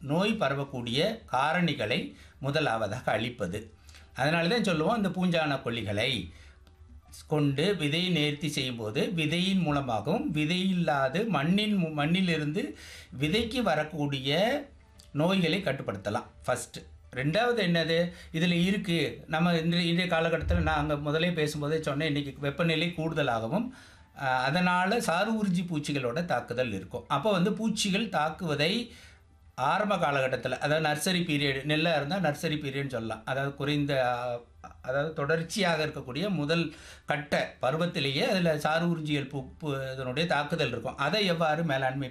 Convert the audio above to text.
நோய் பரவக்கூடிய காரணிகளை முதலாவதாக அழிப்பது அதனால தான் சொல்லுவோம் இந்த பூஞ்சான கொல்லிகளை கொண்டு விதையை நேர்த்தி செய்யும்போது விதையின் மூலமாகவும் விதை இல்லாது மண்ணின் மு- மண்ணிலிருந்து விதைக்கு வரக்கூடிய நோய்களை கட்டுப்படுத்தலாம் ஃபஸ்ட்டு ரெண்டாவது என்னது இதில் இருக்குது நம்ம இந்த இன்றைய காலகட்டத்தில் நான் அங்கே முதலே பேசும்போதே சொன்னேன் இன்றைக்கி வெப்பநிலை கூடுதலாகவும் அதனால் சாறு உறிஞ்சி பூச்சிகளோட தாக்குதல் இருக்கும் அப்போ வந்து பூச்சிகள் தாக்குவதை ஆரம்ப காலகட்டத்தில் அதாவது நர்சரி பீரியட் நெல்லாக இருந்தால் நர்சரி பீரியட்னு சொல்லலாம் அதாவது குறைந்த அஹ், அதாவது தொடர்ச்சியாக இருக்கக்கூடிய முதல் கட்ட பருவத்திலேயே அதில் சாறு உறிஞ்சியல் பூ பூ இதனுடைய தாக்குதல் இருக்கும் அதை எவ்வாறு மேலாண்மை